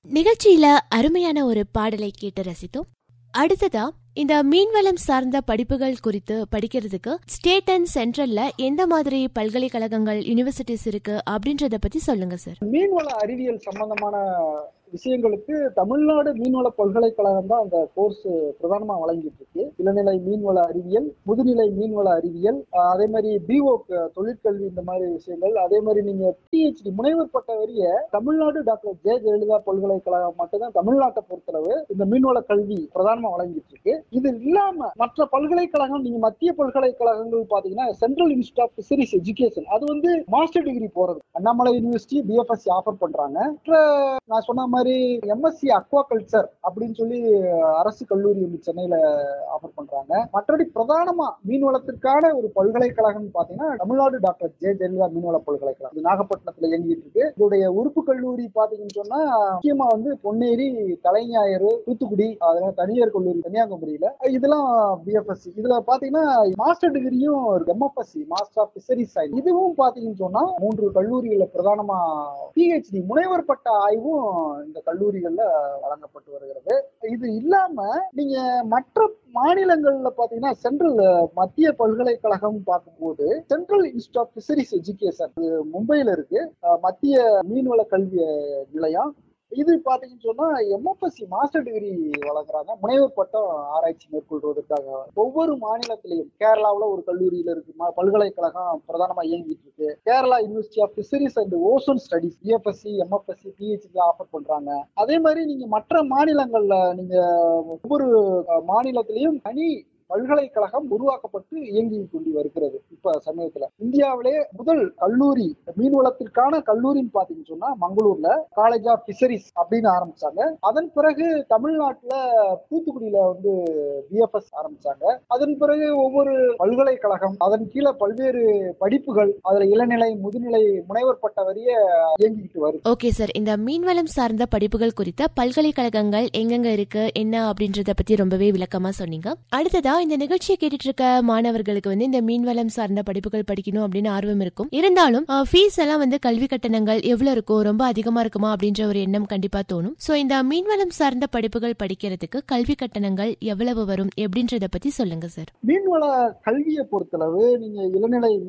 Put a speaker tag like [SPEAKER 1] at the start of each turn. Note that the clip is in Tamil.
[SPEAKER 1] நிகழ்ச்சியில அருமையான ஒரு பாடலை கேட்டு ரசித்தோம் அடுத்ததா இந்த மீன்வளம் சார்ந்த படிப்புகள் குறித்து படிக்கிறதுக்கு ஸ்டேட் அண்ட் சென்ட்ரல்ல எந்த மாதிரி பல்கலைக்கழகங்கள் யூனிவர்சிட்டிஸ் இருக்கு அப்படின்றத பத்தி சொல்லுங்க சார்
[SPEAKER 2] மீன்வள அறிவியல் சம்பந்தமான விஷயங்களுக்கு தமிழ்நாடு மீன்வள பல்கலைக்கழகம் தான் அந்த கோர்ஸ் பிரதானமா வழங்கிட்டு இருக்கு இளநிலை மீன்வள அறிவியல் முதுநிலை மீன்வள அறிவியல் ஆஹ் அதே மாதிரி பிஓ தொழிற்கல்வி இந்த மாதிரி விஷயங்கள் அதே மாதிரி நீங்க பிஹெச்டி முனைவர் பட்ட வரிய தமிழ்நாடு டாக்டர் ஜெய ஜெயலலிதா பல்கலைக்கழகம் மட்டும்தான் தமிழ்நாட்டை பொறுத்தளவு இந்த மீன்வள கல்வி பிரதானமா வழங்கிட்டு இருக்கு இது இல்லாம மற்ற பல்கலைக்கழகம் நீங்க மத்திய பல்கலைக்கழகங்கள் பாத்தீங்கன்னா central institute of fisheries education அது வந்து மாஸ்டர் டிகிரி போறது அண்ணாமலை யூனிவர்சிட்டி பிஎஃப்எஸ்சி ஆஃபர் பண்றாங்க மற்ற நான் சொன்ன மாதிரி எம்எஸ்சி அக்வா கல்ச்சர் அப்படின்னு சொல்லி அரசு கல்லூரி ஒன்று சென்னையில ஆஃபர் பண்றாங்க மற்றபடி பிரதானமா மீன்வளத்திற்கான ஒரு பல்கலைக்கழகம் பாத்தீங்கன்னா தமிழ்நாடு டாக்டர் ஜெய ஜெயலலிதா மீன்வள பல்கலைக்கழகம் இது நாகப்பட்டினத்துல இயங்கிட்டு இருக்கு இதோடைய உறுப்பு கல்லூரி பாத்தீங்கன்னு சொன்னா முக்கியமா வந்து பொன்னேரி தலைஞாயிறு தூத்துக்குடி அதெல்லாம் தனியார் கல்லூரி கன்னியாகுமரியில இதெல்லாம் பிஎஃப்எஸ்சி இதுல பாத்தீங்கன்னா மாஸ்டர் டிகிரியும் MFSc master of fisheries science இதுவும் பாத்தீங்கன்னு சொன்னா மூன்று கல்லூரிகள்ல பிரதானமா பிஹெச்டி முனைவர் பட்ட ஆய்வும் இந்த கல்லூரிகள்ல வழங்கப்பட்டு வருகிறது இது இல்லாம நீங்க மற்ற மாநிலங்கள்ல பாத்தீங்கன்னா சென்ட்ரல் மத்திய பல்கலைக்கழகம் பார்க்கும்போது central institute of fisheries education மும்பையில இருக்கு அஹ் மத்திய மீன்வள கல்வி நிலையம் இது பாத்தீங்கன்னு சொன்னா எம்எஃப்எஸ்சி மாஸ்டர் டிகிரி வழங்குறாங்க முனைவர் பட்டம் ஆராய்ச்சி மேற்கொள்வதற்காக ஒவ்வொரு மாநிலத்திலையும் கேரளாவுல ஒரு கல்லூரியில இருக்கு ம- பல்கலைக்கழகம் பிரதானமா இயங்கிட்டு இருக்கு Kerala university of fisheries and ocean studies BFSc MFSc PhD offer பண்றாங்க அதே மாதிரி நீங்க மற்ற மாநிலங்கள்ல நீங்க ஒவ்வொரு அஹ், மாநிலத்திலையும் தனி பல்கலைக்கழகம் உருவாக்கப்பட்டு இயங்கி கொண்டு வருகிறது இப்ப சமயத்துல இந்தியாவிலே முதல் கல்லூரி மீன்வளத்திற்கான கல்லூரின்னு பாத்தீங்கன்னு சொன்னா மங்களூர்ல காலேஜ் ஆஃப் பிஷரிஸ் அப்படின்னு ஆரம்பிச்சாங்க அதன் பிறகு தமிழ்நாட்டுல தூத்துக்குடியில வந்து பிஎஃப்எஸ் ஆரம்பிச்சாங்க அதன் பிறகு ஒவ்வொரு பல்கலைக்கழகம் அதன் கீழே பல்வேறு படிப்புகள் அதுல இளநிலை முதுநிலை முனைவர் பட்ட வரிய இயங்கிக்கிட்டு வருது
[SPEAKER 1] ஓகே சார் இந்த மீன்வளம் சார்ந்த படிப்புகள் குறித்த பல்கலைக்கழகங்கள் எங்கெங்க இருக்கு என்ன அப்படின்றத பத்தி ரொம்பவே விளக்கமா சொன்னீங்க அடுத்ததா இந்த நிகழ்ச்சியை கேட்டுட்டு இருக்க மாணவர்களுக்கு வந்து இந்த மீன்வளம் சார்ந்த படிப்புகள் படிக்கணும் அப்படின்னு ஆர்வம் இருக்கும் இருந்தாலும் ஃபீஸ் எல்லாம் வந்து கல்வி கட்டணங்கள் எவ்வளவு இருக்கும் ரொம்ப அதிகமா இருக்குமா அப்படின்ற ஒரு எண்ணம் கண்டிப்பா தோணும் சோ இந்த மீன்வளம் சார்ந்த படிப்புகள் படிக்கிறதுக்கு கல்வி கட்டணங்கள் எவ்வளவு வரும் எப்படின்றத பத்தி சொல்லுங்க சார்
[SPEAKER 2] மீன்வள கல்வியை பொறுத்தளவு நீங்க இளநிலை